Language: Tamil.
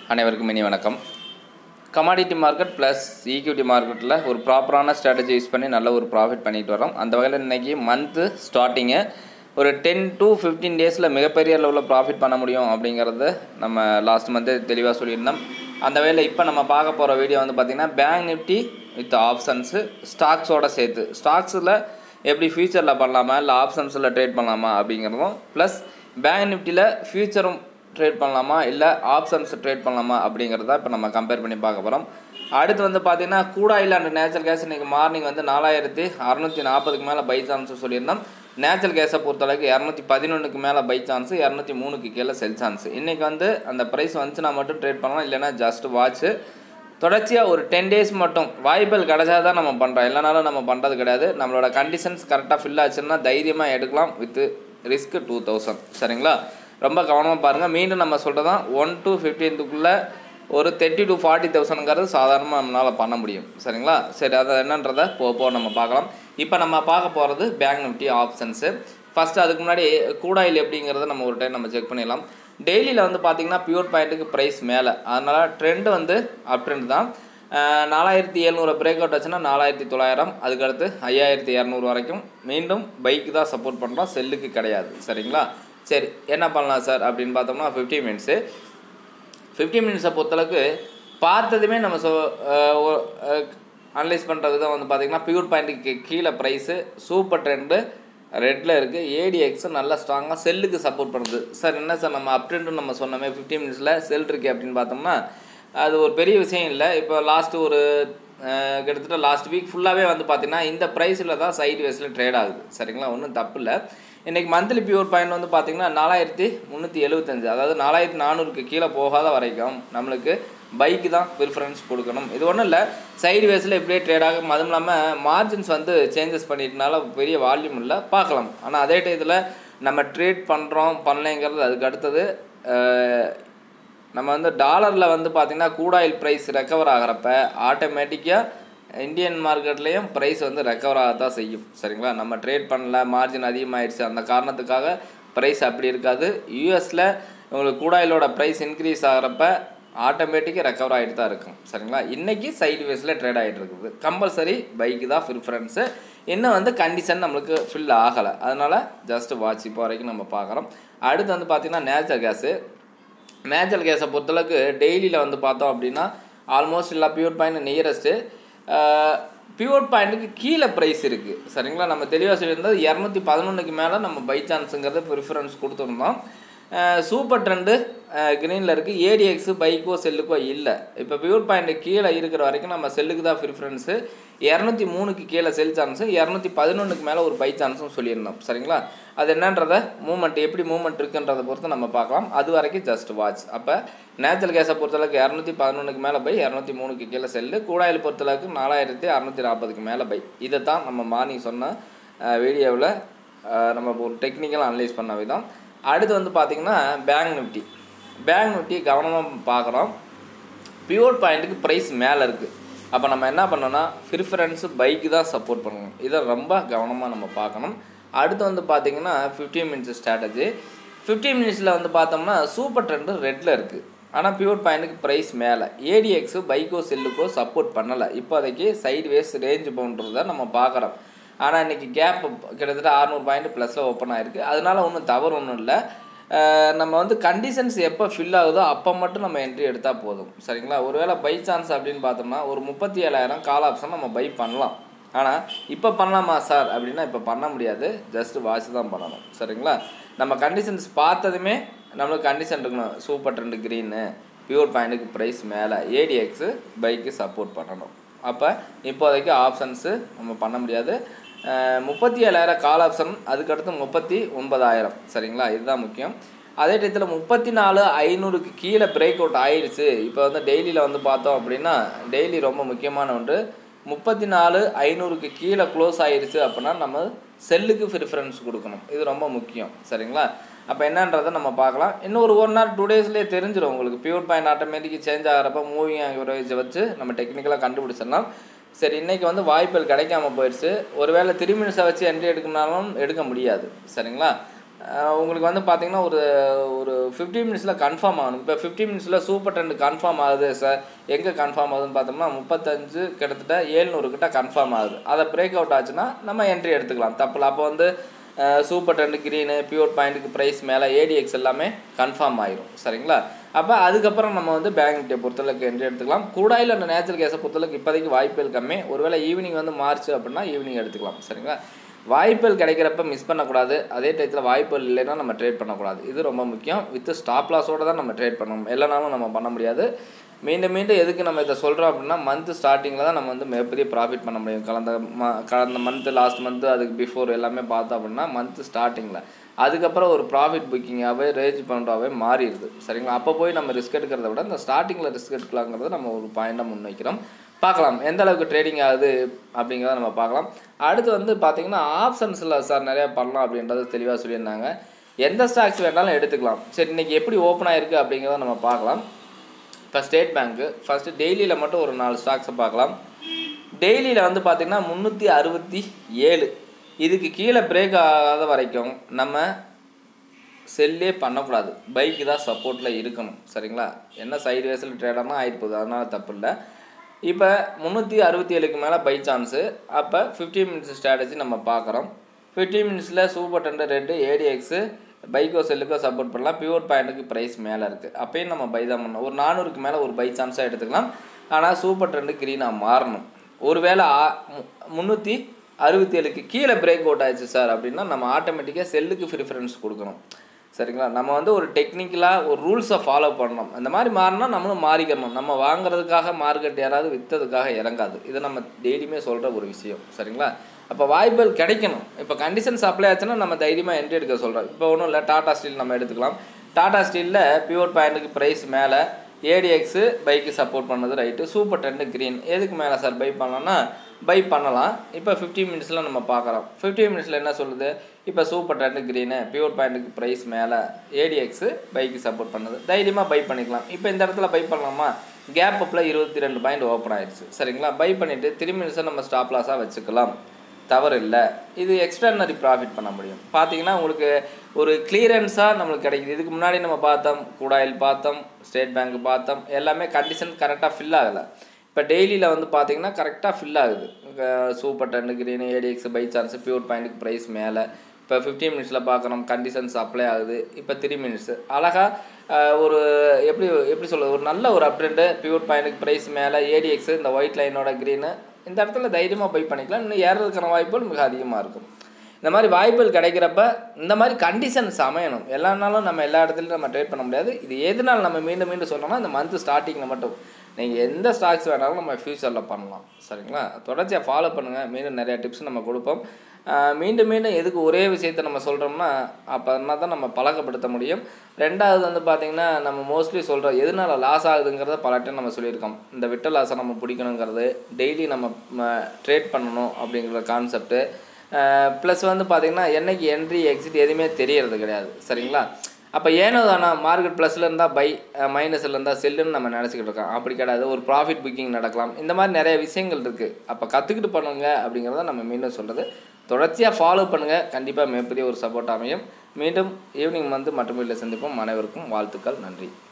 அனைவருக்கும் இனி வணக்கம் கமாடிட்டி மார்க்கெட் ப்ளஸ் ஈக்விட்டி மார்க்கெட்டில் ஒரு ப்ராப்பரான ஸ்ட்ராட்டஜி யூஸ் பண்ணி நல்ல ஒரு ப்ராஃபிட் பண்ணிட்டு வரோம் அந்த வகையில் இன்றைக்கி மந்த்து ஸ்டார்டிங்கு ஒரு டென் டு ஃபிஃப்டீன் டேஸில் மிகப்பெரிய லெவலில் ப்ராஃபிட் பண்ண முடியும் அப்படிங்கிறத நம்ம லாஸ்ட் மந்த்து தெளிவாக சொல்லியிருந்தோம் அந்த வகையில் இப்போ நம்ம பார்க்க போகிற வீடியோ வந்து பார்த்திங்கன்னா பேங்க் நிஃப்டி வித் ஆப்ஷன்ஸு ஸ்டாக்ஸோட சேர்த்து ஸ்டாக்ஸில் எப்படி ஃபியூச்சரில் பண்ணலாமா இல்லை ஆப்ஷன்ஸில் ட்ரேட் பண்ணலாமா அப்படிங்கிறதும் ப்ளஸ் பேங்க் நிஃப்டியில் ஃபியூச்சரும் ட்ரேட் பண்ணலாமா இல்லை ஆப்ஷன்ஸ் ட்ரேட் பண்ணலாமா அப்படிங்கிறத இப்போ நம்ம கம்பேர் பண்ணி பார்க்க போகிறோம் அடுத்து வந்து பார்த்தீங்கன்னா கூடாயில் அண்ட் நேச்சுரல் கேஸ் இன்றைக்கி மார்னிங் வந்து நாலாயிரத்தி அறநூற்றி நாற்பதுக்கு மேலே பை சான்ஸ் சொல்லியிருந்தோம் நேச்சுரல் கேஸை பொறுத்தளவுக்கு இரநூத்தி பதினொன்றுக்கு மேலே பை சான்ஸு இரநூத்தி மூணுக்கு கீழே செல் சான்ஸ் இன்றைக்கி வந்து அந்த ப்ரைஸ் வந்துச்சுன்னா மட்டும் ட்ரேட் பண்ணலாம் இல்லைனா ஜஸ்ட் வாட்ச்சு தொடர்ச்சியாக ஒரு டென் டேஸ் மட்டும் வாய்ப்புகள் கிடைச்சா தான் நம்ம பண்ணுறோம் இல்லைனாலும் நம்ம பண்ணுறது கிடையாது நம்மளோட கண்டிஷன்ஸ் கரெக்டாக ஃபில் ஆச்சுன்னா தைரியமாக எடுக்கலாம் வித் ரிஸ்க் டூ தௌசண்ட் சரிங்களா ரொம்ப கவனமாக பாருங்கள் மீண்டும் நம்ம சொல்கிறதான் ஒன் டு ஃபிஃப்டீன்த்துக்குள்ளே ஒரு தேர்ட்டி டு ஃபார்ட்டி தௌசண்ட்ங்கிறது சாதாரணமாக நம்மளால் பண்ண முடியும் சரிங்களா சரி அதை என்னன்றதை போக போக நம்ம பார்க்கலாம் இப்போ நம்ம பார்க்க போகிறது பேங்க் நிஃப்டி ஆப்ஷன்ஸு ஃபஸ்ட்டு அதுக்கு முன்னாடி கூடாயில் எப்படிங்கிறத நம்ம ஒரு டைம் நம்ம செக் பண்ணிடலாம் டெய்லியில் வந்து பார்த்திங்கன்னா பியூர் பாயிண்ட்டுக்கு ப்ரைஸ் மேலே அதனால் ட்ரெண்டு வந்து அப் ட்ரெண்ட் தான் நாலாயிரத்தி எழுநூறு பிரேக் அவுட் ஆச்சுன்னா நாலாயிரத்தி தொள்ளாயிரம் அதுக்கடுத்து ஐயாயிரத்தி இரநூறு வரைக்கும் மீண்டும் பைக்கு தான் சப்போர்ட் பண்ணுறோம் செல்லுக்கு கிடையாது சரிங்களா சரி என்ன பண்ணலாம் சார் அப்படின்னு பார்த்தோம்னா ஃபிஃப்டி மினிட்ஸு ஃபிஃப்டி மினிட்ஸை பொறுத்தளவுக்கு பார்த்ததுமே நம்ம சொ அனலைஸ் பண்ணுற விதம் வந்து பார்த்திங்கன்னா பியூர் பாயிண்ட்டுக்கு கீழே ப்ரைஸு சூப்பர் ட்ரெண்டு ரெட்டில் இருக்குது ஏடிஎக்ஸு நல்லா ஸ்ட்ராங்காக செல்லுக்கு சப்போர்ட் பண்ணுது சார் என்ன சார் நம்ம அப் ட்ரெண்டு நம்ம சொன்னோமே ஃபிஃப்டி மினிட்ஸில் செல் இருக்குது அப்படின்னு பார்த்தோம்னா அது ஒரு பெரிய விஷயம் இல்லை இப்போ லாஸ்ட்டு ஒரு கிட்டத்தட்ட லாஸ்ட் வீக் ஃபுல்லாகவே வந்து பார்த்திங்கன்னா இந்த ப்ரைஸில் தான் சைடு வேஸில் ட்ரேட் ஆகுது சரிங்களா ஒன்றும் தப்பு இல்லை இன்றைக்கி மந்த்லி பியூர் பாயிண்ட் வந்து பார்த்திங்கன்னா நாலாயிரத்தி முந்நூற்றி எழுபத்தஞ்சு அதாவது நாலாயிரத்தி நானூறுக்கு கீழே போகாத வரைக்கும் நம்மளுக்கு பைக்கு தான் ப்ரிஃபரன்ஸ் கொடுக்கணும் இது ஒன்றும் இல்லை சைடு வேஸில் இப்படியே ட்ரேட் ஆகும் அதுவும் இல்லாமல் மார்ஜின்ஸ் வந்து சேஞ்சஸ் பண்ணிட்டனால பெரிய வால்யூம் இல்லை பார்க்கலாம் ஆனால் அதே டயத்தில் நம்ம ட்ரேட் பண்ணுறோம் பண்ணலைங்கிறது அதுக்கு அடுத்தது நம்ம வந்து டாலரில் வந்து பார்த்திங்கன்னா கூடாயில் ப்ரைஸ் ரெக்கவர் ஆகிறப்ப ஆட்டோமேட்டிக்காக இந்தியன் மார்க்கெட்லேயும் ப்ரைஸ் வந்து ரெக்கவர் ஆகத்தான் செய்யும் சரிங்களா நம்ம ட்ரேட் பண்ணல மார்ஜின் அதிகமாகிடுச்சு அந்த காரணத்துக்காக ப்ரைஸ் அப்படி இருக்காது யூஎஸில் உங்களுக்கு கூடாயிலோட ப்ரைஸ் இன்க்ரீஸ் ஆகிறப்ப ஆட்டோமேட்டிக்காக ரெக்கவர் ஆகிட்டு தான் இருக்கும் சரிங்களா இன்றைக்கி சைடு வேஸில் ட்ரேட் ஆகிட்டு இருக்குது கம்பல்சரி பைக்கு தான் ப்ரிஃபரன்ஸு இன்னும் வந்து கண்டிஷன் நம்மளுக்கு ஃபில் ஆகலை அதனால் ஜஸ்ட் வாட்ச் இப்போ வரைக்கும் நம்ம பார்க்குறோம் அடுத்து வந்து பார்த்திங்கன்னா நேச்சுரல் கேஸு நேச்சுரல் கேஸை பொறுத்தளவுக்கு டெய்லியில் வந்து பார்த்தோம் அப்படின்னா ஆல்மோஸ்ட் எல்லா பியூர் பாயிண்ட் நியரஸ்ட்டு பியூர் பாயிண்ட்டுக்கு கீழே ப்ரைஸ் இருக்குது சரிங்களா நம்ம தெளிவாக சொல்லியிருந்தது இரநூத்தி பதினொன்றுக்கு மேலே நம்ம பை சான்ஸுங்கிறத ப்ரிஃபரன்ஸ் கொடுத்துருந்தோம் சூப்பர் ட்ரெண்டு க்ரீனில் இருக்குது ஏடிஎக்ஸு பைக்கோ செல்லுக்கோ இல்லை இப்போ பியூர் பாயிண்ட்டு கீழே இருக்கிற வரைக்கும் நம்ம செல்லுக்கு தான் ப்ரிஃபரன்ஸு இரநூத்தி மூணுக்கு கீழே செல் சான்ஸு இரநூத்தி பதினொன்றுக்கு மேலே ஒரு பை சான்ஸும் சொல்லியிருந்தோம் சரிங்களா அது என்னன்றத மூமெண்ட் எப்படி மூமெண்ட் இருக்குன்றதை பொறுத்து நம்ம பார்க்கலாம் அது வரைக்கும் ஜஸ்ட் வாட்ச் அப்போ நேச்சுரல் கேஸை பொறுத்தளவுக்கு இரநூத்தி பதினொன்றுக்கு மேலே பை இரநூத்தி மூணுக்கு கீழே செல்லு கூடாயில் பொறுத்தளவுக்கு நாலாயிரத்தி அறநூற்றி நாற்பதுக்கு மேலே பை இதை தான் நம்ம மார்னிங் சொன்ன வீடியோவில் நம்ம ஒரு டெக்னிக்கலாக அனலைஸ் பண்ண விதம் அடுத்து வந்து பார்த்திங்கன்னா பேங்க் நிஃப்டி பேங்க் நிஃப்டி கவனமாக பார்க்குறோம் பியூர் பாயிண்ட்டுக்கு ப்ரைஸ் மேலே இருக்குது அப்போ நம்ம என்ன பண்ணோன்னா ப்ரிஃபரன்ஸு பைக்கு தான் சப்போர்ட் பண்ணணும் இதை ரொம்ப கவனமாக நம்ம பார்க்கணும் அடுத்து வந்து பார்த்திங்கன்னா ஃபிஃப்டீன் மினிட்ஸ் ஸ்ட்ராட்டஜி ஃபிஃப்டீன் மினிட்ஸில் வந்து பார்த்தோம்னா சூப்பர் ட்ரெண்டு ரெட்டில் இருக்குது ஆனால் பியூர் பாயிண்ட்டுக்கு ப்ரைஸ் மேலே ஏடிஎக்ஸு பைக்கோ செல்லுக்கோ சப்போர்ட் பண்ணலை இப்போதைக்கு சைடு வேஸ் ரேஞ்ச் பவுண்டர் நம்ம பார்க்குறோம் ஆனால் இன்றைக்கி கேப் கிட்டத்தட்ட அறநூறு பாயிண்ட் ப்ளஸில் ஓப்பன் ஆகிருக்கு அதனால் ஒன்றும் தவறு ஒன்றும் இல்லை நம்ம வந்து கண்டிஷன்ஸ் எப்போ ஃபில் ஆகுதோ அப்போ மட்டும் நம்ம என்ட்ரி எடுத்தால் போதும் சரிங்களா ஒருவேளை பை சான்ஸ் அப்படின்னு பார்த்தோம்னா ஒரு முப்பத்தி ஏழாயிரம் கால் ஆப்ஷன் நம்ம பை பண்ணலாம் ஆனால் இப்போ பண்ணலாமா சார் அப்படின்னா இப்போ பண்ண முடியாது ஜஸ்ட் வாட்ச் தான் பண்ணணும் சரிங்களா நம்ம கண்டிஷன்ஸ் பார்த்ததுமே நம்மளுக்கு கண்டிஷன் இருக்கணும் சூப்பர் ட்ரெண்டு க்ரீனு பியூர் பாயிண்ட்டுக்கு ப்ரைஸ் மேலே ஏடிஎக்ஸு பைக்கு சப்போர்ட் பண்ணணும் அப்போ இப்போதைக்கு ஆப்ஷன்ஸு நம்ம பண்ண முடியாது முப்பத்தி ஏழாயிரம் கால் ஆப்ஷன் அதுக்கடுத்து முப்பத்தி ஒன்பதாயிரம் சரிங்களா இதுதான் முக்கியம் அதே டயத்தில் முப்பத்தி நாலு ஐநூறுக்கு கீழே பிரேக் அவுட் ஆயிடுச்சு இப்போ வந்து டெய்லியில் வந்து பார்த்தோம் அப்படின்னா டெய்லி ரொம்ப முக்கியமான ஒன்று முப்பத்தி நாலு ஐநூறுக்கு கீழே க்ளோஸ் ஆயிடுச்சு அப்படின்னா நம்ம செல்லுக்கு ப்ரிஃபரன்ஸ் கொடுக்கணும் இது ரொம்ப முக்கியம் சரிங்களா அப்போ என்னன்றதை நம்ம பார்க்கலாம் இன்னும் ஒரு ஒன் ஆர் டூ டேஸ்லேயே தெரிஞ்சிடும் உங்களுக்கு பியூர் பாயிண்ட் ஆட்டோமேட்டிக் சேஞ்ச் ஆகிறப்ப மூவிங் ஆவரேஜை வச்சு நம்ம டெக்னிக்கலாக கண்டுபிடிச்சிடலாம் சரி இன்றைக்கி வந்து வாய்ப்புகள் கிடைக்காம போயிடுச்சு ஒருவேளை த்ரீ மினிட்ஸை வச்சு என்ட்ரி எடுக்கணும்னாலும் எடுக்க முடியாது சரிங்களா அஹ் உங்களுக்கு வந்து பார்த்தீங்கன்னா ஒரு ஒரு ஃபிஃப்டி மினிட்ஸில் கன்ஃபார்ம் ஆகணும் இப்போ ஃபிஃப்டி மினிட்ஸில் சூப்பர் ட்ரெண்ட் கன்ஃபார்ம் ஆகுது சார் எங்கே கன்ஃபார்ம் ஆகுதுன்னு பார்த்தோம்னா முப்பத்தஞ்சு கிட்டத்தட்ட ஏழ்நூறு கிட்ட கன்ஃபார்ம் ஆகுது அதை பிரேக் அவுட் ஆச்சுன்னா நம்ம என்ட்ரி எடுத்துக்கலாம் தப்பில்ல அப்போ வந்து சூப்பர் ட்ரெண்ட் க்ரீனு பியூர் பாயிண்ட்டுக்கு ப்ரைஸ் மேலே ஏடிஎக்ஸ் எல்லாமே கன்ஃபார்ம் ஆயிரும் சரிங்களா அப்போ அதுக்கப்புறம் நம்ம வந்து பேங்க் நிஃப்டியை பொறுத்தளவுக்கு என்ட்ரி எடுத்துக்கலாம் கூடாயில் அந்த நேச்சுரல் கேஸை பொறுத்தளவுக்கு இப்போதைக்கு வாய்ப்புகள் கம்மி ஒருவேளை ஈவினிங் வந்து மார்ச் அப்படின்னா ஈவினிங் எடுத்துக்கலாம் சரிங்களா வாய்ப்புகள் கிடைக்கிறப்ப மிஸ் பண்ணக்கூடாது அதே டயத்தில் வாய்ப்புகள் இல்லைன்னா நம்ம ட்ரேட் பண்ணக்கூடாது இது ரொம்ப முக்கியம் வித் ஸ்டாப் லாஸோடு தான் நம்ம ட்ரேட் பண்ணணும் எல்லா நம்ம பண்ண முடியாது மீண்டும் மீண்டும் எதுக்கு நம்ம இதை சொல்கிறோம் அப்படின்னா மந்த் ஸ்டார்டிங்கில் தான் நம்ம வந்து மிகப்பெரிய ப்ராஃபிட் பண்ண முடியும் கலந்த ம கடந்த மந்த்து லாஸ்ட் மந்த்து அதுக்கு பிஃபோர் எல்லாமே பார்த்தோம் அப்படின்னா மந்த் ஸ்டார்டிங்கில் அதுக்கப்புறம் ஒரு ப்ராஃபிட் புக்கிங்காகவே ரேஜ் பண்ணுறாவே மாறிடுது சரிங்களா அப்போ போய் நம்ம ரிஸ்க் எடுக்கிறத விட இந்த ஸ்டார்டிங்கில் ரிஸ்க் எடுக்கலாங்கிறத நம்ம ஒரு பாயிண்டாக முன்வைக்கிறோம் பார்க்கலாம் எந்த அளவுக்கு ட்ரேடிங் ஆகுது அப்படிங்கிறத நம்ம பார்க்கலாம் அடுத்து வந்து பார்த்தீங்கன்னா ஆப்ஷன்ஸில் சார் நிறையா பண்ணலாம் அப்படின்றது தெளிவாக சொல்லியிருந்தாங்க எந்த ஸ்டாக்ஸ் வேணாலும் எடுத்துக்கலாம் சரி இன்றைக்கி எப்படி ஓப்பன் ஆயிருக்கு அப்படிங்கிறத நம்ம பார்க்கலாம் இப்போ ஸ்டேட் பேங்க்கு ஃபஸ்ட்டு டெய்லியில் மட்டும் ஒரு நாலு ஸ்டாக்ஸை பார்க்கலாம் டெய்லியில் வந்து பார்த்திங்கன்னா முந்நூற்றி அறுபத்தி ஏழு இதுக்கு கீழே பிரேக் ஆகாத வரைக்கும் நம்ம செல்லே பண்ணக்கூடாது பைக்கு தான் சப்போர்ட்டில் இருக்கணும் சரிங்களா என்ன சைடு வேஸில் ட்ரேடானா ஆகிட்டு போகுது அதனால் தப்பு இல்லை இப்போ முந்நூற்றி அறுபத்தி ஏழுக்கு மேலே பை சான்ஸு அப்போ ஃபிஃப்டி மினிட்ஸ் ஸ்ட்ராட்டஜி நம்ம பார்க்குறோம் ஃபிஃப்டி மினிட்ஸில் சூப்பர் டெண்டர் ரெட்டு ஏடிஎக்ஸு பைக்கோ செல்லுக்கோ சப்போர்ட் பண்ணலாம் பியூர் பாயிண்ட்டுக்கு ப்ரைஸ் மேலே இருக்குது அப்பயும் நம்ம பை தான் பண்ணணும் ஒரு நானூறுக்கு மேலே ஒரு பை சான்ஸாக எடுத்துக்கலாம் ஆனால் சூப்பர் ட்ரெண்டு க்ரீனாக மாறணும் ஒருவேளை முந்நூற்றி அறுபத்தி ஏழுக்கு கீழே பிரேக் அவுட் ஆயிடுச்சு சார் அப்படின்னா நம்ம ஆட்டோமேட்டிக்காக செல்லுக்கு ப்ரிஃபரன்ஸ் கொடுக்கணும் சரிங்களா நம்ம வந்து ஒரு டெக்னிக்கலாக ஒரு ரூல்ஸை ஃபாலோ பண்ணணும் இந்த மாதிரி மாறினா நம்மளும் மாறிக்கணும் நம்ம வாங்குறதுக்காக மார்க்கெட் யாராவது விற்றதுக்காக இறங்காது இது நம்ம டெய்லியுமே சொல்கிற ஒரு விஷயம் சரிங்களா அப்போ வாய்ப்புகள் கிடைக்கணும் இப்போ கண்டிஷன்ஸ் அப்ளை ஆச்சுன்னா நம்ம தைரியமாக என்ட்ரி எடுக்க சொல்கிறோம் இப்போ ஒன்றும் இல்லை டாடா ஸ்டீல் நம்ம எடுத்துக்கலாம் டாடா ஸ்டீலில் பியூர் பாயிண்ட்டுக்கு ப்ரைஸ் மேலே ஏடிஎக்ஸு பைக்கு சப்போர்ட் பண்ணது ரைட்டு சூப்பர் டென்னு க்ரீன் எதுக்கு மேலே சார் பை பண்ணலாம்னா பை பண்ணலாம் இப்போ ஃபிஃப்டி மினிட்ஸில் நம்ம பார்க்குறோம் ஃபிஃப்டி மினிட்ஸில் என்ன சொல்லுது இப்போ சூப்பர் டென்னு க்ரீனு பியூர் பாயிண்ட்டுக்கு ப்ரைஸ் மேலே ஏடிஎக்ஸு பைக்கு சப்போர்ட் பண்ணுது தைரியமாக பை பண்ணிக்கலாம் இப்போ இந்த இடத்துல பை பண்ணலாமா கேப் அப்பில் இருபத்தி ரெண்டு பாயிண்ட் ஓப்பன் ஆயிடுச்சு சரிங்களா பை பண்ணிவிட்டு த்ரீ மினிட்ஸை நம்ம ஸ்டாப் லாஸாக வச்சுக்கலாம் தவறு இல்லை இது எக்ஸ்ட்ரானரி ப்ராஃபிட் பண்ண முடியும் பார்த்தீங்கன்னா உங்களுக்கு ஒரு கிளியரன்ஸாக நம்மளுக்கு கிடைக்குது இதுக்கு முன்னாடி நம்ம பார்த்தோம் கூடாயில் பார்த்தோம் ஸ்டேட் பேங்க் பார்த்தோம் எல்லாமே கண்டிஷன் கரெக்டாக ஃபில் ஆகலை இப்போ டெய்லியில் வந்து பார்த்தீங்கன்னா கரெக்டாக ஃபில் ஆகுது super trend green ADX buy chance pure பாயிண்ட்டுக்கு ப்ரைஸ் மேலே இப்போ ஃபிஃப்டீன் மினிட்ஸில் பார்க்குறோம் கண்டிஷன்ஸ் அப்ளை ஆகுது இப்போ த்ரீ மினிட்ஸு அழகாக ஒரு எப்படி எப்படி சொல்கிறது ஒரு நல்ல ஒரு அப்டேட்டு பியூர் பாயிண்ட்டுக்கு ப்ரைஸ் மேலே ஏடிஎக்ஸ் இந்த ஒயிட் லைனோட க்ரீனு இந்த இடத்துல தைரியமாக பை பண்ணிக்கலாம் இன்னும் ஏறதுக்கான வாய்ப்புகள் மிக அதிகமாக இருக்கும் இந்த மாதிரி வாய்ப்புகள் கிடைக்கிறப்ப இந்த மாதிரி கண்டிஷன்ஸ் அமையணும் எல்லா நாளும் நம்ம எல்லா இடத்துலையும் நம்ம ட்ரேட் பண்ண முடியாது இது எதனால் நம்ம மீண்டும் மீண்டும் சொன்னோம்னா இந்த மந்த் ஸ்டார்டிங்கில் மட்டும் நீங்கள் எந்த ஸ்டாக்ஸ் வேணாலும் நம்ம ஃப்யூச்சரில் பண்ணலாம் சரிங்களா தொடர்ச்சியாக ஃபாலோ பண்ணுங்கள் மீண்டும் நிறையா டிப்ஸ் நம்ம கொடுப்போம் மீண்டும் மீண்டும் எதுக்கு ஒரே விஷயத்த நம்ம சொல்கிறோம்னா அப்போனா தான் நம்ம பழக்கப்படுத்த முடியும் ரெண்டாவது வந்து பார்த்திங்கன்னா நம்ம மோஸ்ட்லி சொல்கிறோம் எதனால லாஸ் ஆகுதுங்கிறத பல டைம் நம்ம சொல்லியிருக்கோம் இந்த விட்ட லாஸை நம்ம பிடிக்கணுங்கிறது டெய்லி நம்ம ட்ரேட் பண்ணணும் அப்படிங்கிற கான்செப்ட்டு ப்ளஸ் வந்து பார்த்திங்கன்னா என்னைக்கு என்ட்ரி எக்ஸிட் எதுவுமே தெரியறது கிடையாது சரிங்களா அப்போ ஏனோ தானா மார்க்கெட் ப்ளஸில் இருந்தால் பை மைனஸில் இருந்தால் செல்லுன்னு நம்ம நினச்சிக்கிட்டு இருக்கோம் அப்படி கிடையாது ஒரு ப்ராஃபிட் புக்கிங் நடக்கலாம் இந்த மாதிரி நிறைய விஷயங்கள் இருக்குது அப்போ கற்றுக்கிட்டு பண்ணுங்க அப்படிங்கிறத நம்ம மீண்டும் சொல்கிறது தொடர்ச்சியாக ஃபாலோ பண்ணுங்கள் கண்டிப்பாக மிகப்பெரிய ஒரு சப்போர்ட் அமையும் மீண்டும் ஈவினிங் வந்து மற்றும் வீட்டில் சந்திப்போம் அனைவருக்கும் வாழ்த்துக்கள் நன்றி